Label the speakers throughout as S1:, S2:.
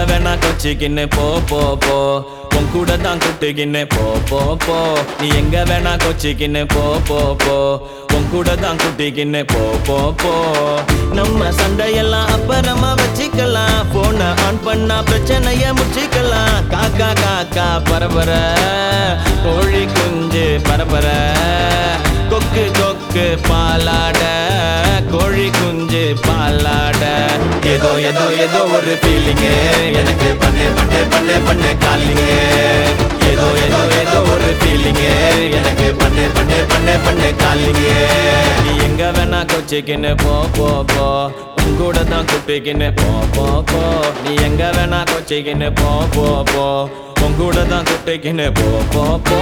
S1: வேணா கொச்சிக்கின்னு போ போ போ உன் கூட தான் குட்டிக்கின்னு போ போ போ நீ எங்க வேணா கொச்சிக்கின்னு போ போ போ உன் கூட தான் குட்டிக்கின்னு போ போ போ நம்ம சண்டையெல்லாம் அப்புறமா வச்சுக்கலாம் போனை ஆன் பண்ணா பிரச்சனைய முடிச்சுக்கலாம் காக்கா காக்கா பரபர கோழி குஞ்சு பரபர கொக்கு கொக்கு பாலாட கோழி குஞ்சு பாலாட ஏதோ ஏதோ ஏதோ ஒரு ஃபீலிங்கு எனக்கு பண்ணு பண்ணு பண்ணு பண்ணு காலிங்க ஏதோ ஏதோ ஏதோ ஒரு ஃபீலிங்கு எனக்கு பண்ணு பண்ணு பண்ணு பண்ணு காலிங்க நீ எங்க வேணா கொச்சிக்கின்னு போ போ போ உன் கூட தான் குப்பிக்கின்னு போ போ போ நீ எங்க வேணா கொச்சிக்கின்னு போ போ போ உன் கூட தான் குப்பிக்கின்னு போ போ போ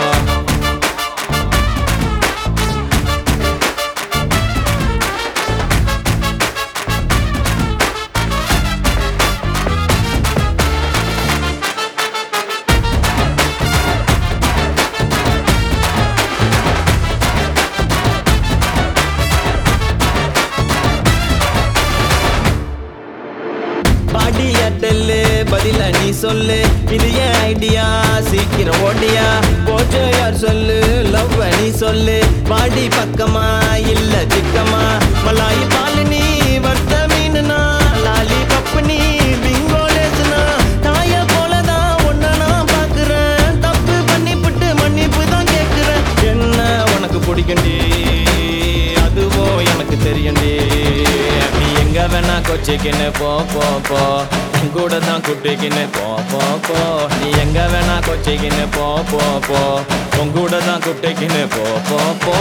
S1: பாடி ஏர்டெல்லு பதில நீ சொல்லு இது ஏன் ஐடியா சீக்கிரம் ஓடியா போச்சோ யார் சொல்லு லவ் நீ சொல்லு பாடி பக்கமா இல்ல சிக்கமா மலாயி பால் நீ வர்த்த மீனுனா லாலி பப்பு நீ பிங்கோ லேசுனா தாய போலதான் உன்ன நான் பாக்குறேன் தப்பு பண்ணி புட்டு மன்னிப்பு தான் கேக்குறேன் என்ன உனக்கு பிடிக்கண்டி அதுவும் எனக்கு தெரியும்டி நீ எங்க வேணா கொச்சிக்கின்னு போ போ போ உன் கூட தான் குட்டிக்கின்னு போ போ போ நீ எங்க வேணா கொச்சிக்கின்னு போ போ போ உன் கூட தான் குட்டிக்கின்னு போ போ போ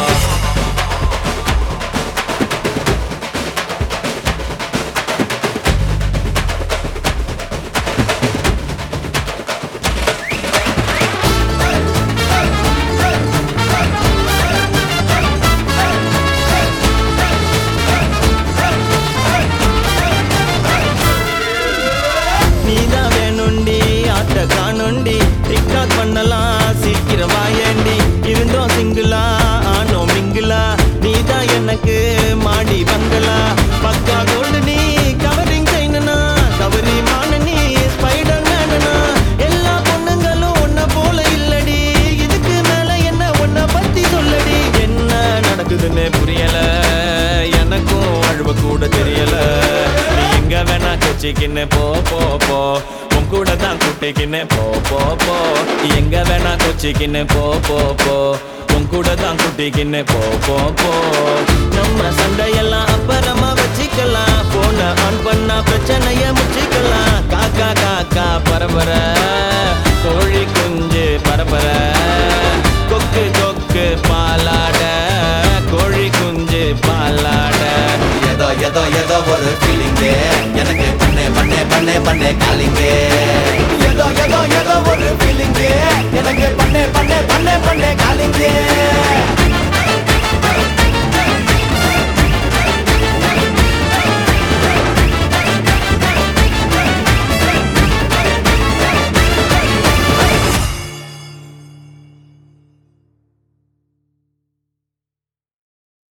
S1: நீதான் வேணுண்டி ஆட்ட காணுண்டி டிக்டாக் பண்ணலாம் சீக்கிரம் வாயேண்டி இருந்தோம் சிங்கிளா ஆனோ மிங்கிளா நீதான் எனக்கு மாடி பங்களா பக்கா கோல்டு நீ கவரிங் செய்யணுனா கவரி மான நீ ஸ்பைடர் மேனனா எல்லா பொண்ணுங்களும் உன்ன போல இல்லடி இதுக்கு மேல என்ன உன்னை பத்தி சொல்லடி என்ன நடக்குதுன்னு புரியல எனக்கும் அழுவ கூட தெரியல நீ எங்க வேணா கொச்சிக்கின்னு போ போ போ உன் கூட தான் குட்டிக்கின்னு போ போ போ நீ எங்க வேணா கொச்சிக்கின்னு போ போ போ உன் கூட தான் குட்டிக்கின்னு போ போ போ நம்ம சண்டையெல்லாம் அப்புறமா வச்சுக்கலாம் போனை ஆன் பண்ணா பிரச்சனைய முடிச்சுக்கலாம் காக்கா காக்கா பரபர கோழி குஞ்சு பரபர கொக்கு கொக்கு பாலாட கோழி குஞ்சு பாலாட
S2: ஏதோ ஏதோ ஏதோ ஒரு ஃபீலிங்கு எனக்கு பண்ணு பண்ணு பண்ணு பண்ணு காலிங்கு ஏதோ ஏதோ